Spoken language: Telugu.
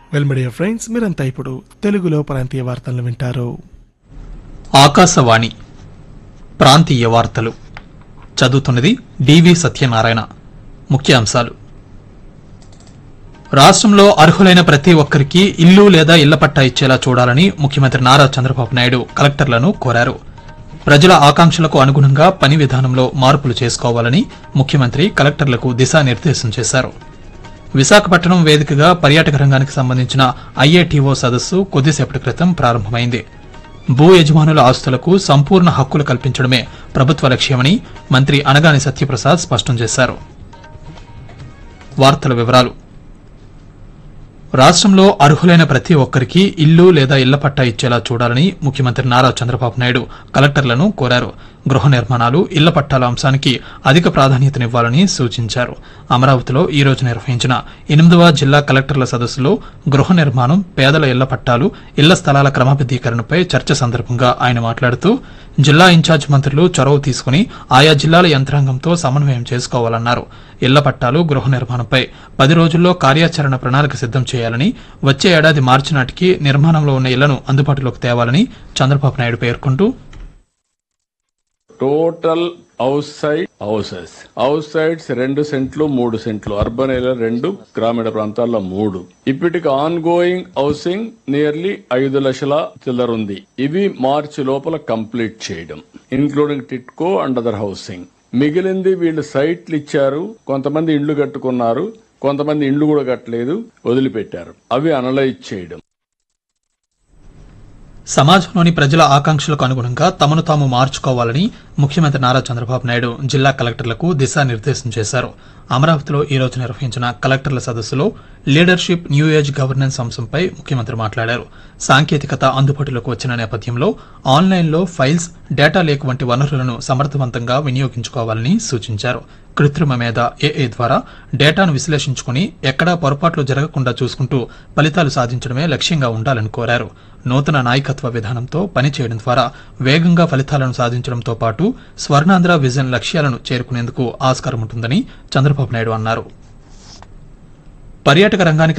వెల్ మీడియా ఫ్రెండ్స్ మీరంతా ఇప్పుడు తెలుగులో ప్రాంతీయ వార్తలను వింటారు ఆకాశవాణి ప్రాంతీయ వార్తలు చదువుతున్నది డివి సత్యనారాయణ ముఖ్యాంశాలు రాష్ట్రంలో అర్హులైన ప్రతి ఒక్కరికి ఇల్లు లేదా ఇళ్ల పట్టా ఇచ్చేలా చూడాలని ముఖ్యమంత్రి నారా చంద్రబాబు నాయుడు కలెక్టర్లను కోరారు ప్రజల ఆకాంక్షలకు అనుగుణంగా పని విధానంలో మార్పులు చేసుకోవాలని ముఖ్యమంత్రి కలెక్టర్లకు దిశానిర్దేశం చేశారు విశాఖపట్నం వేదికగా పర్యాటక రంగానికి సంబంధించిన ఐఏటీఓ సదస్సు కొద్దిసేపటి క్రితం ప్రారంభమైంది భూ యజమానుల ఆస్తులకు సంపూర్ణ హక్కులు కల్పించడమే ప్రభుత్వ లక్ష్యమని మంత్రి అనగాని సత్యప్రసాద్ స్పష్టం చేశారు వార్తల వివరాలు రాష్ట్రంలో అర్హులైన ప్రతి ఒక్కరికి ఇల్లు లేదా ఇళ్ల పట్టా ఇచ్చేలా చూడాలని ముఖ్యమంత్రి నారా చంద్రబాబు నాయుడు కలెక్టర్లను కోరారు గృహ నిర్మాణాలు ఇళ్ల పట్టాల అంశానికి అధిక ప్రాధాన్యతనివ్వాలని సూచించారు అమరావతిలో ఈ రోజు నిర్వహించిన ఎనిమిదవ జిల్లా కలెక్టర్ల సదస్సులో గృహ నిర్మాణం పేదల ఇళ్ల పట్టాలు ఇళ్ల స్థలాల క్రమబద్దీకరణపై చర్చ సందర్భంగా ఆయన మాట్లాడుతూ జిల్లా ఇన్ఛార్జ్ మంత్రులు చొరవ తీసుకుని ఆయా జిల్లాల యంత్రాంగంతో సమన్వయం చేసుకోవాలన్నారు ఇళ్ల పట్టాలు గృహ నిర్మాణంపై పది రోజుల్లో కార్యాచరణ ప్రణాళిక సిద్దం చేయాలని వచ్చే ఏడాది మార్చి నాటికి నిర్మాణంలో ఉన్న ఇళ్లను అందుబాటులోకి తేవాలని చంద్రబాబు నాయుడు పేర్కొంటూ total house side houses house sides రెండు సెంట్లు మూడు సెంట్లు అర్బన్ ఏరియా రెండు గ్రామీణ ప్రాంతాల్లో మూడు ఇప్పటికి ఆన్ గోయింగ్ హౌసింగ్ నియర్లీ ఐదు లక్షల చిల్లర ఉంది ఇవి మార్చి లోపల కంప్లీట్ చేయడం including TIDCO and other housing మిగిలింది వీళ్ళు సైట్లు ఇచ్చారు కొంతమంది ఇండ్లు కట్టుకున్నారు కొంతమంది ఇండ్లు కూడా కట్టలేదు వదిలిపెట్టారు అవి అనలైజ్ చేయడం సమాజంలోని ప్రజల ఆకాంక్షలకు అనుగుణంగా తమను తాము మార్చుకోవాలని ముఖ్యమంత్రి నారా చంద్రబాబు నాయుడు జిల్లా కలెక్టర్లకు దిశానిర్దేశం చేశారు అమరావతిలో ఈ రోజు నిర్వహించిన కలెక్టర్ల సదస్సులో లీడర్షిప్ న్యూ ఏజ్ గవర్నెన్స్ అంశంపై ముఖ్యమంత్రి మాట్లాడారు సాంకేతికత అందుబాటులోకి వచ్చిన నేపథ్యంలో ఆన్లైన్లో ఫైల్స్ డేటా లేక్ వంటి వనరులను సమర్థవంతంగా వినియోగించుకోవాలని సూచించారు కృత్రిమ మేధ ఏఏ ద్వారా డేటాను విశ్లేషించుకుని ఎక్కడా పొరపాట్లు జరగకుండా చూసుకుంటూ ఫలితాలు సాధించడమే లక్ష్యంగా ఉండాలని కోరారు నూతన నాయకత్వ విధానంతో పనిచేయడం ద్వారా వేగంగా ఫలితాలను సాధించడంతో పాటు స్వర్ణాంధ్ర విజన్ లక్ష్యాలను చేరుకునేందుకు ఆస్కారం ఉంటుందని చంద్రబాబు నాయుడు అన్నారు పర్యాటక రంగానికి